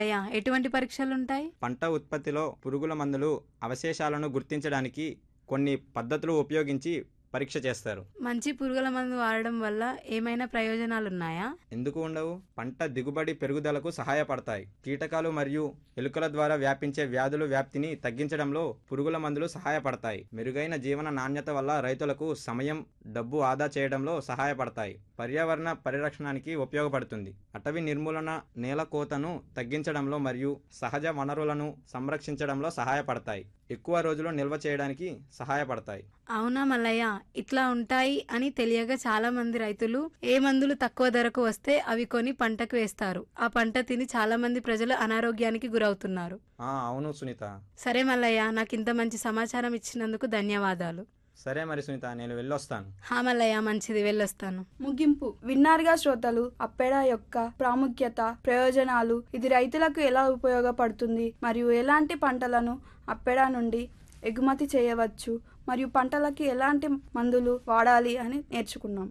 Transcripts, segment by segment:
అయ్యా ఎటువంటి పరీక్షలు ఉంటాయి పంట ఉత్పత్తిలో పురుగుల మందులు అవశేషాలను గుర్తించడానికి కొన్ని పద్ధతులు ఉపయోగించి పరీక్ష చేస్తారు మంచి పురుగుల మందు వాడడం వల్ల ఏమైనా ప్రయోజనాలు ఉన్నాయా ఎందుకు ఉండవు పంట దిగుబడి పెరుగుదలకు సహాయపడతాయి కీటకాలు మరియు ఎలుకల ద్వారా వ్యాపించే వ్యాధుల వ్యాప్తిని తగ్గించడంలో పురుగుల మందులు సహాయపడతాయి మెరుగైన జీవన నాణ్యత వల్ల రైతులకు సమయం డబ్బు ఆదా చేయడంలో సహాయపడతాయి పర్యావరణ పరిరక్షణానికి ఉపయోగపడుతుంది అటవీ నిర్మూలన నేల కోతను తగ్గించడంలో మరియు సహజ వనరులను సంరక్షించడంలో సహాయపడతాయి ఎక్కువ రోజులు నిల్వ చేయడానికి సహాయపడతాయి అవునా మల్లయ్య ఇట్లా ఉంటాయి అని తెలియక చాలా మంది రైతులు ఏ మందులు తక్కువ ధరకు వస్తే అవి కొని పంటకు వేస్తారు ఆ పంట తిని చాలా మంది ప్రజలు అనారోగ్యానికి గురవుతున్నారు ఆ అవును సునీత సరే మల్లయ్య నాకు ఇంత మంచి సమాచారం ఇచ్చినందుకు ధన్యవాదాలు సరే మరి సునీత నేను వెళ్ళొస్తాను హా మల్లయ్య మంచిది వెళ్ళొస్తాను ముగింపు విన్నారుగా శ్రోతలు అప్పెడ యొక్క ప్రాముఖ్యత ప్రయోజనాలు ఇది రైతులకు ఎలా ఉపయోగపడుతుంది మరియు ఎలాంటి పంటలను అప్పెడ నుండి ఎగుమతి చేయవచ్చు మరియు పంటలకి ఎలాంటి మందులు వాడాలి అని నేర్చుకున్నాం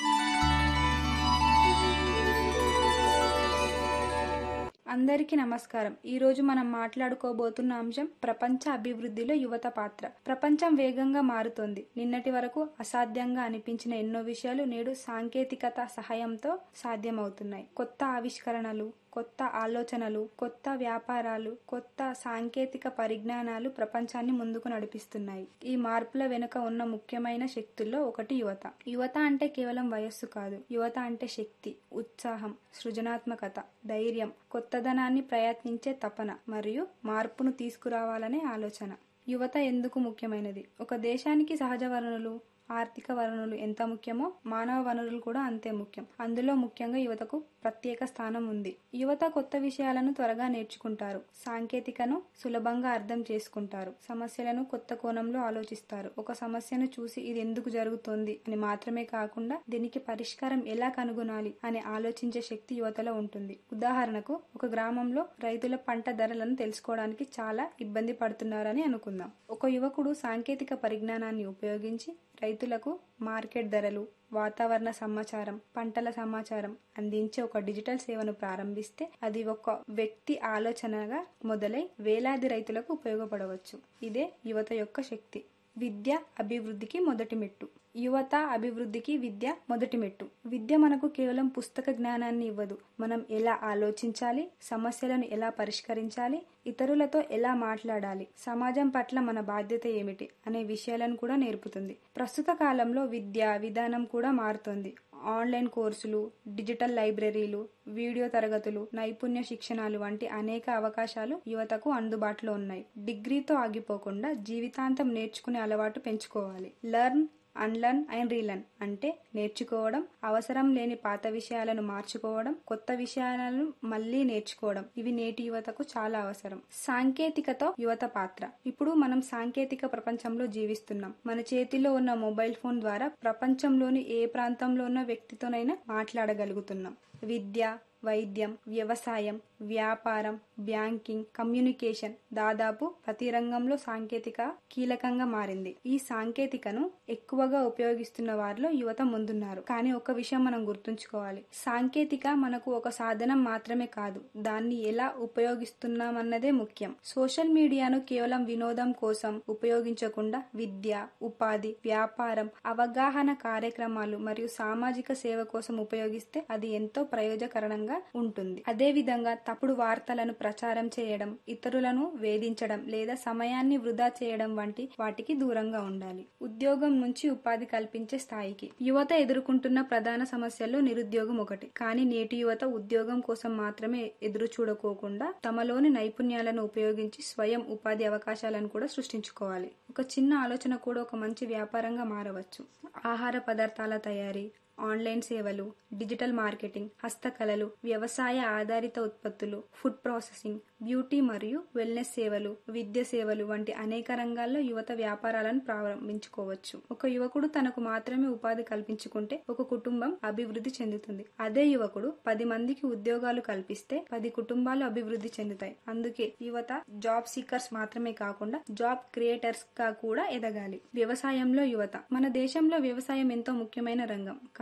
అందరికీ నమస్కారం ఈ రోజు మనం మాట్లాడుకోబోతున్న అంశం ప్రపంచ అభివృద్ధిలో యువత పాత్ర ప్రపంచం వేగంగా మారుతోంది నిన్నటి వరకు అసాధ్యంగా అనిపించిన ఎన్నో విషయాలు నేడు సాంకేతికత సహాయంతో సాధ్యమవుతున్నాయి కొత్త ఆవిష్కరణలు కొత్త ఆలోచనలు కొత్త వ్యాపారాలు కొత్త సాంకేతిక పరిజ్ఞానాలు ప్రపంచాన్ని ముందుకు నడిపిస్తున్నాయి ఈ మార్పుల వెనుక ఉన్న ముఖ్యమైన శక్తుల్లో ఒకటి యువత యువత అంటే కేవలం వయస్సు కాదు యువత అంటే శక్తి ఉత్సాహం సృజనాత్మకత ధైర్యం కొత్తదనాన్ని ప్రయత్నించే తపన మరియు మార్పును తీసుకురావాలనే ఆలోచన యువత ఎందుకు ముఖ్యమైనది ఒక దేశానికి సహజ వనరులు ఆర్థిక వనరులు ఎంత ముఖ్యమో మానవ వనరులు కూడా అంతే ముఖ్యం అందులో ముఖ్యంగా యువతకు ప్రత్యేక స్థానం ఉంది యువత కొత్త విషయాలను త్వరగా నేర్చుకుంటారు సాంకేతికను సులభంగా అర్థం చేసుకుంటారు సమస్యలను కొత్త కోణంలో ఆలోచిస్తారు ఒక సమస్యను చూసి ఇది ఎందుకు జరుగుతోంది అని మాత్రమే కాకుండా దీనికి పరిష్కారం ఎలా కనుగొనాలి అని ఆలోచించే శక్తి యువతలో ఉంటుంది ఉదాహరణకు ఒక గ్రామంలో రైతుల పంట ధరలను తెలుసుకోవడానికి చాలా ఇబ్బంది పడుతున్నారని అనుకుందాం ఒక యువకుడు సాంకేతిక పరిజ్ఞానాన్ని ఉపయోగించి రైతులకు మార్కెట్ ధరలు వాతావరణ సమాచారం పంటల సమాచారం అందించే ఒక డిజిటల్ సేవను ప్రారంభిస్తే అది ఒక వ్యక్తి ఆలోచనగా మొదలై వేలాది రైతులకు ఉపయోగపడవచ్చు ఇదే యువత యొక్క శక్తి విద్య అభివృద్ధికి మొదటి మెట్టు యువత అభివృద్ధికి విద్య మొదటి మెట్టు విద్య మనకు కేవలం పుస్తక జ్ఞానాన్ని ఇవ్వదు మనం ఎలా ఆలోచించాలి సమస్యలను ఎలా పరిష్కరించాలి ఇతరులతో ఎలా మాట్లాడాలి సమాజం పట్ల మన బాధ్యత ఏమిటి అనే విషయాలను కూడా నేర్పుతుంది ప్రస్తుత కాలంలో విద్య విధానం కూడా మారుతోంది ఆన్లైన్ కోర్సులు డిజిటల్ లైబ్రరీలు వీడియో తరగతులు నైపుణ్య శిక్షణాలు వంటి అనేక అవకాశాలు యువతకు అందుబాటులో ఉన్నాయి డిగ్రీతో ఆగిపోకుండా జీవితాంతం నేర్చుకునే అలవాటు పెంచుకోవాలి లర్న్ అన్లర్న్ అండ్ రీలర్న్ అంటే నేర్చుకోవడం అవసరం లేని పాత విషయాలను మార్చుకోవడం కొత్త విషయాలను మళ్ళీ నేర్చుకోవడం ఇవి నేటి యువతకు చాలా అవసరం సాంకేతికతో యువత పాత్ర ఇప్పుడు మనం సాంకేతిక ప్రపంచంలో జీవిస్తున్నాం మన చేతిలో ఉన్న మొబైల్ ఫోన్ ద్వారా ప్రపంచంలోని ఏ ప్రాంతంలో ఉన్న వ్యక్తితోనైనా మాట్లాడగలుగుతున్నాం విద్య వైద్యం వ్యవసాయం వ్యాపారం బ్యాంకింగ్ కమ్యూనికేషన్ దాదాపు ప్రతి రంగంలో సాంకేతిక కీలకంగా మారింది ఈ సాంకేతికను ఎక్కువగా ఉపయోగిస్తున్న వారిలో యువత ముందున్నారు కానీ ఒక విషయం మనం గుర్తుంచుకోవాలి సాంకేతిక మనకు ఒక సాధనం మాత్రమే కాదు దాన్ని ఎలా ఉపయోగిస్తున్నామన్నదే ముఖ్యం సోషల్ మీడియాను కేవలం వినోదం కోసం ఉపయోగించకుండా విద్య ఉపాధి వ్యాపారం అవగాహన కార్యక్రమాలు మరియు సామాజిక సేవ కోసం ఉపయోగిస్తే అది ఎంతో ప్రయోజకరంగా ఉంటుంది అదే విధంగా తప్పుడు వార్తలను ప్రచారం చేయడం ఇతరులను వేధించడం లేదా సమయాన్ని వృధా చేయడం వంటి వాటికి దూరంగా ఉండాలి ఉద్యోగం నుంచి ఉపాధి కల్పించే స్థాయికి యువత ఎదుర్కొంటున్న ప్రధాన సమస్యల్లో నిరుద్యోగం ఒకటి కానీ నేటి యువత ఉద్యోగం కోసం మాత్రమే ఎదురు చూడకోకుండా తమలోని నైపుణ్యాలను ఉపయోగించి స్వయం ఉపాధి అవకాశాలను కూడా సృష్టించుకోవాలి ఒక చిన్న ఆలోచన కూడా ఒక మంచి వ్యాపారంగా మారవచ్చు ఆహార పదార్థాల తయారీ ఆన్లైన్ సేవలు డిజిటల్ మార్కెటింగ్ హస్తకళలు వ్యవసాయ ఆధారిత ఉత్పత్తులు ఫుడ్ ప్రాసెసింగ్ బ్యూటీ మరియు వెల్నెస్ సేవలు విద్య సేవలు వంటి అనేక రంగాల్లో యువత వ్యాపారాలను ప్రారంభించుకోవచ్చు ఒక యువకుడు తనకు మాత్రమే ఉపాధి కల్పించుకుంటే ఒక కుటుంబం అభివృద్ధి చెందుతుంది అదే యువకుడు పది మందికి ఉద్యోగాలు కల్పిస్తే పది కుటుంబాలు అభివృద్ధి చెందుతాయి అందుకే యువత జాబ్ సీకర్స్ మాత్రమే కాకుండా జాబ్ క్రియేటర్స్ గా కూడా ఎదగాలి వ్యవసాయంలో యువత మన దేశంలో వ్యవసాయం ఎంతో ముఖ్యమైన రంగం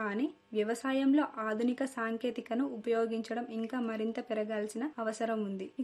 కానీ వ్యవసాయంలో ఆధునిక సాంకేతికను ఉపయోగించడం ఇంకా మరింత పెరగాల్సిన అవసరం ఉంది